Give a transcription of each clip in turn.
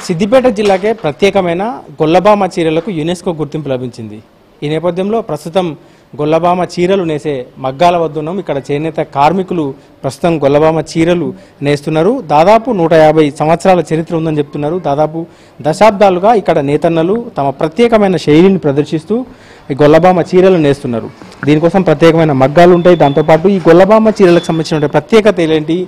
సిద్దిపేట జిల్లాకే ప్రత్యేకమైన గొల్లబామ చీరలకు యునెస్కో గుర్తింపు లభించింది ఈ నేపథ్యంలో ప్రస్తుతం గొల్లబామ చీరలు నేసే మగ్గాల వద్ద ఉన్నాం ఇక్కడ చేనేత కార్మికులు ప్రస్తుతం గొల్లబామ చీరలు నేస్తున్నారు దాదాపు నూట యాభై సంవత్సరాల చరిత్ర ఉందని చెప్తున్నారు దాదాపు దశాబ్దాలుగా ఇక్కడ నేతన్నలు తమ ప్రత్యేకమైన శైలిని ప్రదర్శిస్తూ ఈ గొల్లబామ చీరలు నేస్తున్నారు దీనికోసం ప్రత్యేకమైన మగ్గాలు ఉంటాయి దాంతోపాటు ఈ గొల్లబామ చీరలకు సంబంధించిన ప్రత్యేకత ఏంటి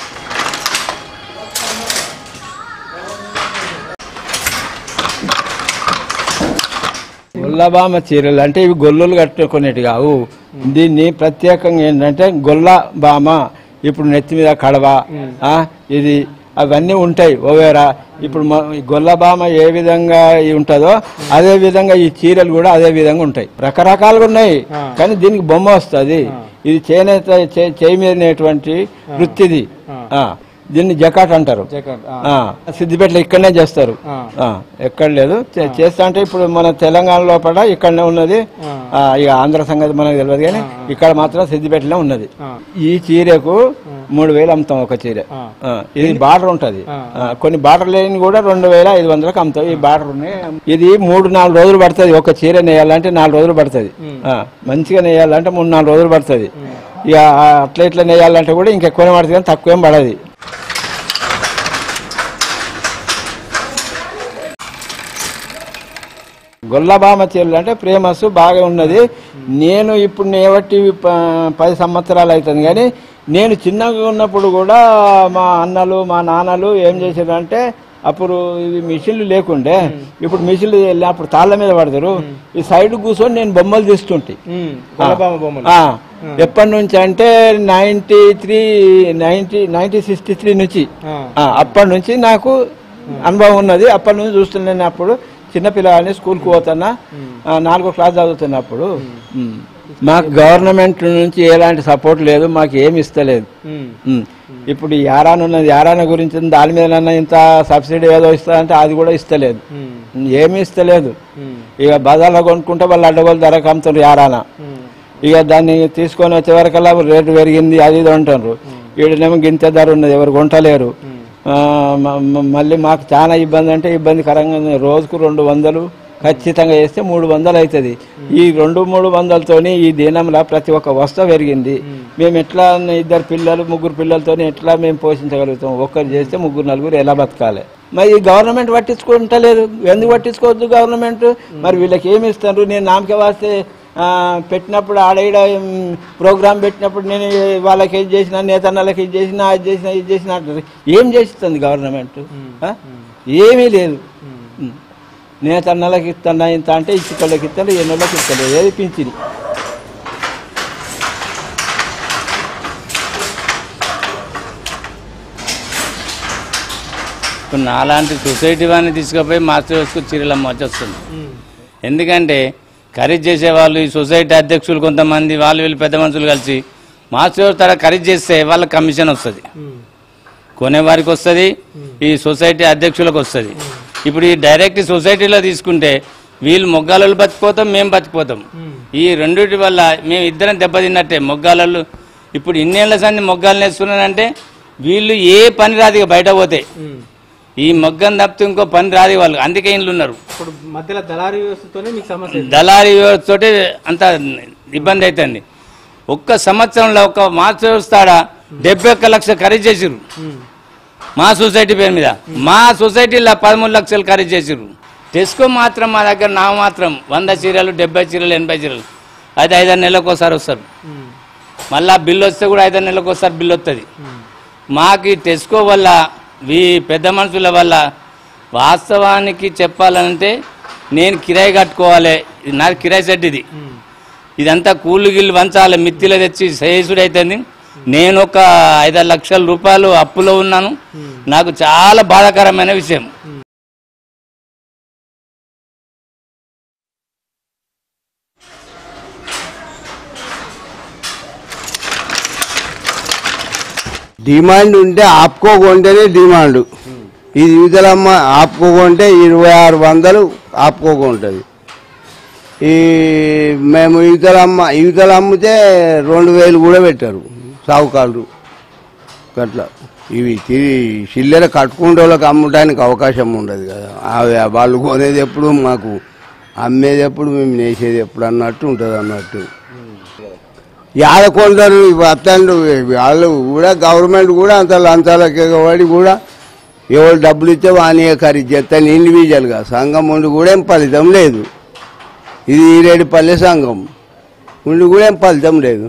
గొల్లబామ చీరలు అంటే ఇవి గొల్లులు కట్టుకునేటి కావు దీన్ని ప్రత్యేకంగా ఏంటంటే గొల్ల బామ ఇప్పుడు నెత్తి మీద కడవ ఆ, ఇది అవన్నీ ఉంటాయి ఓవేరా ఇప్పుడు మ- ఈ గొల్లబామ ఏ విధంగా ఈ ఉంటుందో అదే విధంగా ఈ చీరలు కూడా అదే విధంగా ఉంటాయి రకరకాలుగా ఉన్నాయి కానీ దీనికి బొమ్మ వస్తుంది ఇది చేనేత చే- చేయి మీద నేటువంటి వృత్తిది ఆ, దీన్ని జకాట్ అంటారు జకాట్, ఆ. ఆ, సిద్దిపేటలో ఇక్కడనే చేస్తారు ఆ. ఆ, ఎక్కడ లేదు చే- చేస్తా అంటే ఇప్పుడు మన తెలంగాణ లోపల ఇక్కడనే ఉన్నది ఆ, ఇక ఆంధ్ర సంగతి మనకు తెలియదు కానీ ఇక్కడ మాత్రం సిద్దిపేటలో ఉన్నది ఆ. ఈ చీరకు మూడు వేలు అమ్ముతాం ఒక చీర ఆ. ఆ, ఇది బార్డర్ ఉంటది ఆ, కొన్ని బార్డర్ లేని కూడా రెండు వేల ఐదు వందలకు అమ్ముతాం ఈ బార్డర్ ఉన్నాయి ఇది మూడు నాలుగు రోజులు పడుతుంది ఒక చీర నేయాలంటే నాలుగు రోజులు పడుతుంది ఆ, మంచిగా నేయాలంటే మూడు నాలుగు రోజులు పడుతుంది ఇక ఆ, అట్లా ఇట్లా నేయాలంటే కూడా ఇంకెక్కువనే పడుతుంది కానీ తక్కువేం పడది గొల్లబామ చీరలు అంటే ప్రేమస్సు బాగా ఉన్నది నేను ఇప్పుడు నేవట్టి ప- పది సంవత్సరాలు అవుతుంది కానీ నేను చిన్నగా ఉన్నప్పుడు కూడా మా అన్నలు మా నాన్నలు ఏం చేశారంటే అప్పుడు ఇవి మిషన్లు లేకుండే ఇప్పుడు మిషన్లు వెళ్ళి అప్పుడు తాళ్ళ మీద పడతారు ఈ సైడ్ కూర్చొని నేను బొమ్మలు తీస్తుంటే ఉమ్, గొల్లబామ బొమ్మలు ఆ, ఎప్పటి నుంచి అంటే ninety three ninety ninety sixty three నుంచి ఆ. ఆ, అప్పటి నుంచి నాకు అనుభవం ఉన్నది అప్పటి నుంచి చూస్తున్నాను అప్పుడు చిన్నపిల్లగాని స్కూల్కి పోతున్నా ఆ, నాలుగో క్లాస్ చదువుతున్నప్పుడు ఉమ్. మాకు గవర్నమెంట్ నుంచి ఎలాంటి సపోర్ట్ లేదు మాకు ఏమి ఇస్తలేదు ఉమ్, ఉమ్. ఇప్పుడు ఈ యారాన్ ఉన్నది యారాన గురించి దాని మీద ఇంత సబ్సిడీ ఏదో ఇస్తారంటే అది కూడా ఇస్తలేదు ఉమ్, ఏమీ ఇస్తలేదు ఉమ్, ఇక బజార్లో కొనుక్కుంటే వాళ్ళు అడ్డగోలు ధరకు అమ్ముతారు యారాన ఉమ్, ఇక దాన్ని తీసుకొని వచ్చే వరకల్లా రేటు పెరిగింది అది ఇది అంటారు ఈడనేమో గింత ధర ఉన్నది ఎవరు కొంటలేరు ఆ, మ- మ- మళ్ళీ మాకు చాలా ఇబ్బంది అంటే ఇబ్బందికరంగా ఉంది రోజుకు రెండు వందలు ఖచ్చితంగా వేస్తే మూడు వందలు అవుతుంది ఈ రెండు మూడు వందలతోని ఈ దినంలో ప్రతి ఒక్క వస్తువు పెరిగింది మేము ఎట్లా ఇద్దరు పిల్లలు ముగ్గురు పిల్లలతోని ఎట్లా మేము పోషించగలుగుతాం ఒక్కరు చేస్తే ముగ్గురు నలుగురు ఎలా బతకాలి మరి ఈ గవర్నమెంట్ పట్టించుకుంటలేదు ఎందుకు పట్టించుకోవద్దు గవర్నమెంట్ మరి వీళ్ళకి ఏమి ఇస్తారు నేను నామకే వాస్తే ఆ, పెట్టినప్పుడు ఆడఈడ ప్రోగ్రామ్ పెట్టినప్పుడు నేను వాళ్ళకి ఇది చేసిన నేతన్నలకి ఇది చేసిన అది చేసిన ఇది చేసిన అంటారు ఏం చేస్తుంది గవర్నమెంట్ ఆ? ఏమీ లేదు ఉం. నేతన్నలకి ఇస్తున్నా ఇంత అంటే ఇచ్చుకోళ్ళకి ఇస్తాను ఎన్నోళ్ళకి ఇస్తలేదు ఏది పింఛని ఇప్పుడు నాలాంటి సొసైటీ వాడిని తీసుకుపోయి మాస్టర్ హౌస్కు చీరలు అమ్మవచ్చి వస్తుంది ఎందుకంటే ఖరీదు చేసేవాళ్ళు ఈ సొసైటీ అధ్యక్షులు కొంతమంది వాళ్ళు వీళ్ళు పెద్ద మనుషులు కలిసి మాస్టర్ హౌస్ తర ఖరీదు చేస్తే వాళ్ళకి కమిషన్ వస్తుంది కొనేవారికి వస్తుంది ఈ సొసైటీ అధ్యక్షులకు వస్తుంది ఇప్పుడు ఈ డైరెక్ట్ సొసైటీలో తీసుకుంటే వీళ్ళు మొగ్గాలలో బతికిపోతాం మేము బతికిపోతాం ఈ రెండిటి వల్ల మేము ఇద్దరం దెబ్బతిన్నట్టే మొగ్గాలలో ఇప్పుడు ఇన్నేళ్ల సంది మొగ్గాలు నేస్తున్నారంటే వీళ్ళు ఏ పని రాదు ఇక బయట పోతే ఈ మొగ్గం తప్పితే ఇంకో పని రాదు వాళ్ళు అందుకే ఇండ్లు ఉన్నారు ఇప్పుడు మధ్యలో దళారీ వ్యవస్థతోనే మీకు సమస్య ఇది. దళారీ వ్యవస్థతోటి అంత ఇబ్బంది అవుతుంది ఒక్క సంవత్సరంలో ఒక మాస్టర్ వ్యవస్థ ఆడ డెబ్బై ఒక్క లక్ష ఖరీదు చేసిర్రు ఉమ్, మా సొసైటీ పేరు మీద మా సొసైటీలో పదమూడు లక్షలు ఖరీదు చేసిర్రు టెస్కో మాత్రం మా దగ్గర నా మాత్రం వంద చీరలు డెబ్బై చీరలు ఎనభై చీరలు అది ఐదారు నెలలకు ఒకసారి వస్తారు ఉమ్, మళ్ళా బిల్లు వస్తే కూడా ఐదారు నెలలకు ఒకసారి బిల్లు వస్తుంది మాకు ఈ టెస్కో వల్ల ఈ పెద్ద మనుషుల వల్ల వాస్తవానికి చెప్పాలంటే నేను కిరాయి కట్టుకోవాలి ఇది నాకు కిరాయి సెట్ ఇది ఇదంతా కూలి గిల్లు వంచాలి మిత్తిలో తెచ్చి శేషుడు అవుతుంది నేను ఒక ఐదారు లక్షల రూపాయలు అప్పులో ఉన్నాను నాకు చాలా బాధాకరమైన విషయం డిమాండ్ ఉంటే ఆపుకోకుంటేనే డిమాండ్ ఇది యువతలమ్మ ఆపుకోకుంటే ఇరవై ఆరు వందలు ఆపుకోకుంటుంది ఈ మేము యువతలమ్మ యువతలు అమ్మితే రెండు వేలు కూడా పెట్టారు సావుకారులు అట్లా ఇవి తిరిగి చిల్లర కట్టుకుంటే వాళ్ళకి అమ్మటానికి అవకాశం ఉండదు కదా అవి వాళ్ళు కొనేది ఎప్పుడు మాకు అమ్మేది ఎప్పుడు మేము నేసేది ఎప్పుడు అన్నట్టు ఉంటుంది అన్నట్టు యాదకొండరు అత్తండు వాళ్ళు కూడా గవర్నమెంట్ కూడా అంత లంచాలకి వాడి కూడా ఎవరు డబ్బులు ఇస్తే వాణి ఖరీదు చేస్తాను ఇండివిజువల్గా సంఘం ఉండి కూడా ఏం ఫలితం లేదు ఇది ఈరేడుపల్లె సంఘం ఉండి కూడా ఏం ఫలితం లేదు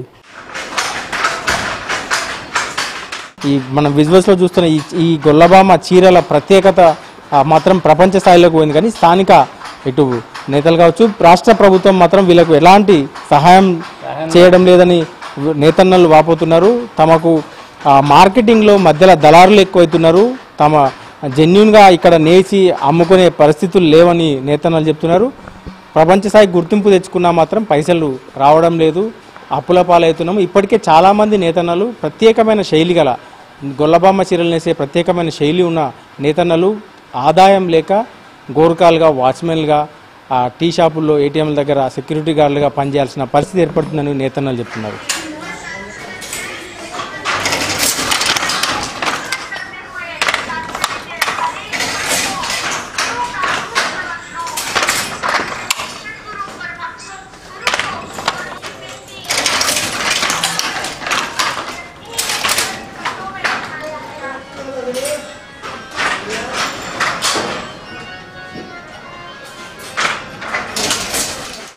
ఈ మనం విజువల్స్ లో చూస్తున్న ఈ ఈ గొల్లబామ చీరల ప్రత్యేకత ఆ, మాత్రం ప్రపంచ స్థాయిలోకి పోయింది కానీ స్థానిక ఇటు నేతలు కావచ్చు రాష్ట్ర ప్రభుత్వం మాత్రం వీళ్ళకు ఎలాంటి సహాయం చేయడం లేదని నేతన్నలు వాపోతున్నారు తమకు ఆ, మార్కెటింగ్లో మధ్యలో దళారులు ఎక్కువైతున్నారు తమ జెన్యున్గా ఇక్కడ నేసి అమ్ముకునే పరిస్థితులు లేవని నేతన్నలు చెప్తున్నారు ప్రపంచ స్థాయి గుర్తింపు తెచ్చుకున్నా మాత్రం పైసలు రావడం లేదు అప్పుల పాలవుతున్నాము ఇప్పటికే చాలామంది నేతన్నలు ప్రత్యేకమైన శైలి గల గొల్లబామ్మ చీరలు నేసే ప్రత్యేకమైన శైలి ఉన్న నేతన్నలు ఆదాయం లేక గోరకాలుగా వాచ్మెన్లుగా ఆ టీ షాపుల్లో ఏటీఎంల దగ్గర సెక్యూరిటీ గార్డులుగా పనిచేయాల్సిన పరిస్థితి ఏర్పడుతుందని నేతన్నలు చెప్తున్నారు